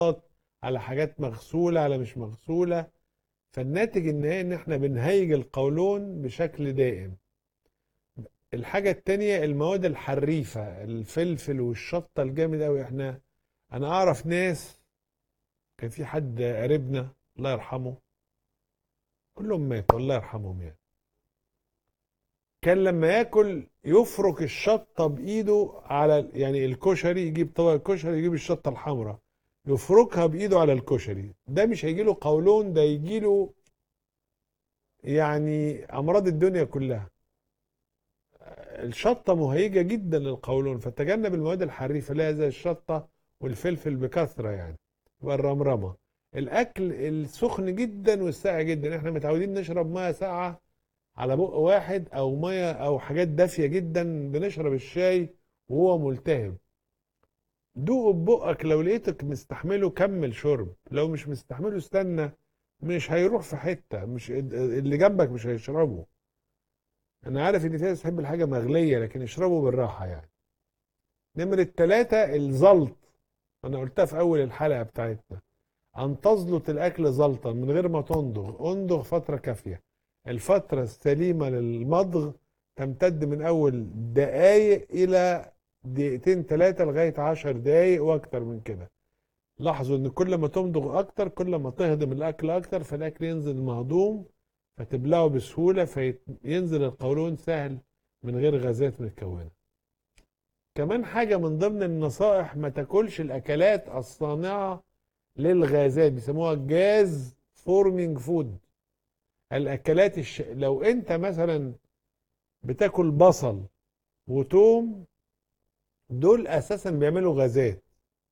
على حاجات مغسولة على مش مغسولة فالناتج النهائي ان احنا بنهيج القولون بشكل دائم الحاجة التانية المواد الحريفة الفلفل والشطة الجامد قوي احنا انا اعرف ناس كان في حد قريبنا الله يرحمه كلهم ماتوا الله يرحمهم يعني كان لما ياكل يفرك الشطه بايده على يعني الكشري يجيب طبق الكشري يجيب الشطه الحمراء يفركها بايده على الكشري ده مش هيجي له قولون ده يجي له يعني امراض الدنيا كلها الشطه مهيجه جدا للقولون فتجنب المواد الحريفه اللي هي زي الشطه والفلفل بكثره يعني والرمرمه الاكل السخن جدا والساقع جدا احنا متعودين نشرب ميه ساقعه على بق واحد او ميه او حاجات دافيه جدا بنشرب الشاي وهو ملتهب دوقه ببقك لو لقيتك مستحمله كمل شرب لو مش مستحمله استنى مش هيروح في حته مش اللي جنبك مش هيشربه انا عارف ان في ناس تحب الحاجه مغليه لكن اشربه بالراحه يعني نمرة ثلاثة الزلط انا قلتها في اول الحلقه بتاعتنا ان تزلط الاكل زلطا من غير ما تندغ اندغ فتره كافيه الفتره السليمه للمضغ تمتد من اول دقايق الى دقيقتين ثلاثه لغايه عشر دقايق واكتر من كده لاحظوا ان كل ما تمضغ اكتر كل ما تهضم الاكل اكتر فالاكل ينزل مهضوم فتبلعه بسهوله فينزل القولون سهل من غير غازات متكونه كمان حاجه من ضمن النصائح ما تاكلش الاكلات الصانعه للغازات بيسموها جاز فورمينج فود الاكلات الش... لو انت مثلا بتاكل بصل وتوم دول اساسا بيعملوا غازات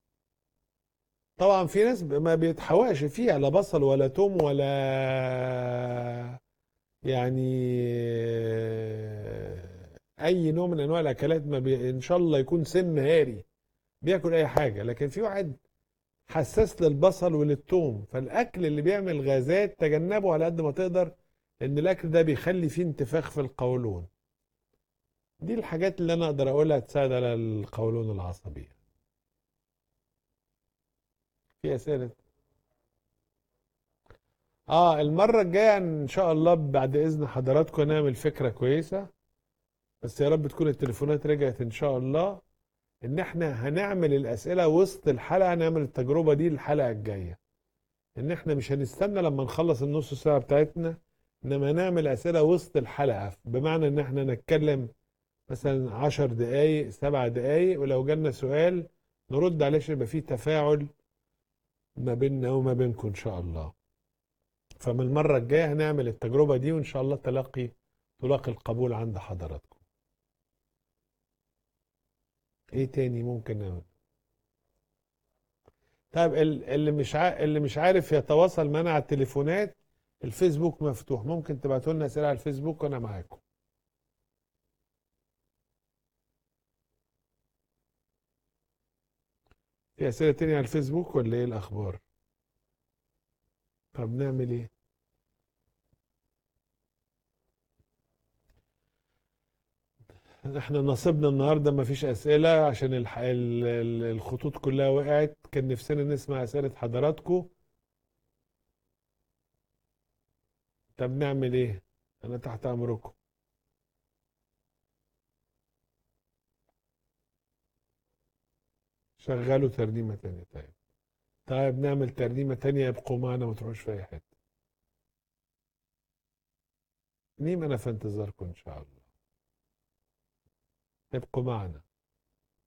طبعا في ناس ما بيتحوقش فيها لا بصل ولا توم ولا يعني اي نوع من انواع الاكلات ما بي... ان شاء الله يكون سم هاري بياكل اي حاجه لكن في واحد حساس للبصل وللثوم فالاكل اللي بيعمل غازات تجنبه على قد ما تقدر لان الاكل ده بيخلي فيه انتفاخ في القولون دي الحاجات اللي انا اقدر اقولها تساعد على القولون العصبي في اسئله اه المره الجايه ان شاء الله بعد اذن حضراتكم نعمل فكره كويسه بس يا رب تكون التليفونات رجعت ان شاء الله ان احنا هنعمل الاسئله وسط الحلقه نعمل التجربه دي الحلقه الجايه ان احنا مش هنستنى لما نخلص النص ساعه بتاعتنا انما نعمل اسئله وسط الحلقه بمعنى ان احنا نتكلم مثلا عشر دقايق سبع دقايق ولو جالنا سؤال نرد عليه عشان يبقى فيه تفاعل ما بيننا وما بينكم ان شاء الله فمن المره الجايه هنعمل التجربه دي وان شاء الله تلاقي تلاقي القبول عند حضراتكم ايه تاني ممكن نعمل طيب اللي مش اللي مش عارف يتواصل معنا على التليفونات الفيسبوك مفتوح ممكن تبعتوا لنا اسئله على الفيسبوك وانا معاكم في اسئله تانية على الفيسبوك ولا ايه الاخبار طب نعمل ايه احنا نصيبنا النهارده ما فيش اسئله عشان الح... الخطوط كلها وقعت كان نفسنا نسمع اسئله حضراتكم طب نعمل ايه انا تحت امركم شغلوا ترنيمه تانية طيب طيب نعمل ترنيمه تانية يبقوا معنا ما تروحوش في اي حته نيم انا في انتظاركم ان شاء الله ابقوا معنا